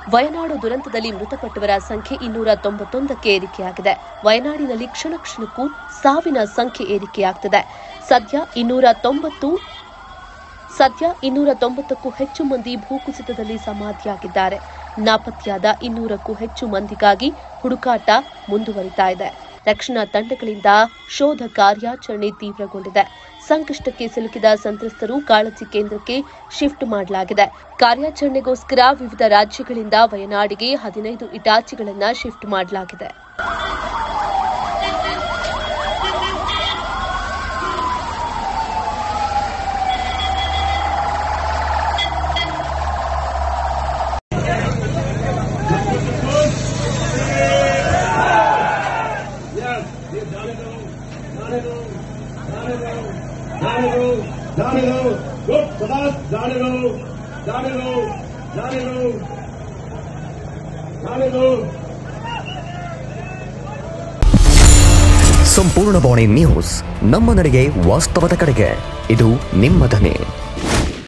ವಯನಾಡು ದುರಂತದಲ್ಲಿ ಮೃತಪಟ್ಟವರ ಸಂಖ್ಯೆ ಇನ್ನೂರ ತೊಂಬತ್ತೊಂದಕ್ಕೆ ಏರಿಕೆಯಾಗಿದೆ ವಯನಾಡಿನಲ್ಲಿ ಕ್ಷಣ ಕ್ಷಣಕ್ಕೂ ಸಾವಿನ ಸಂಖ್ಯೆ ಏರಿಕೆಯಾಗ್ತಿದೆ ಸದ್ಯ ಇನ್ನೂರ ತೊಂಬತ್ತು ಸದ್ಯ ಇನ್ನೂರ ತೊಂಬತ್ತಕ್ಕೂ ಹೆಚ್ಚು ಮಂದಿ ಭೂಕುಸಿತದಲ್ಲಿ ಸಮಾಧಿಯಾಗಿದ್ದಾರೆ ನಾಪತ್ತೆಯಾದ ಇನ್ನೂರಕ್ಕೂ ಹೆಚ್ಚು ಮಂದಿಗಾಗಿ ಹುಡುಕಾಟ ಮುಂದುವರಿತಾ ಇದೆ ರಕ್ಷಣಾ ತಂಡಗಳಿಂದ ಶೋಧ ಕಾರ್ಯಾಚರಣೆ ತೀವ್ರಗೊಂಡಿದೆ ಸಂಕಷ್ಟಕ್ಕೆ ಸಿಲುಕಿದ ಸಂತ್ರಸ್ತರು ಕಾಳಜಿ ಕೇಂದ್ರಕ್ಕೆ ಶಿಫ್ಟ್ ಮಾಡಲಾಗಿದೆ ಕಾರ್ಯಾಚರಣೆಗೋಸ್ಕರ ವಿವಿಧ ರಾಜ್ಯಗಳಿಂದ ವಯನಾಡಿಗೆ ಹದಿನೈದು ಇಟಾಚಿಗಳನ್ನು ಶಿಫ್ಟ್ ಮಾಡಲಾಗಿದೆ ಜಾಣಿರು ಜಾಣಿರು ಗುಡ್ ಸದಾ ಜಾಣಿರು ಜಾಣಿರು ಜಾಣಿರು ಜಾಣಿರು ಸಂಪೂರ್ಣ ಬಾಣಿ ನ್ಯೂಸ್ ನಮ್ಮ ನಡೆಗೆ ವಾಸ್ತವದ ಕಡೆಗೆ ಇದು ನಿಮ್ಮ ಧ್ವನಿ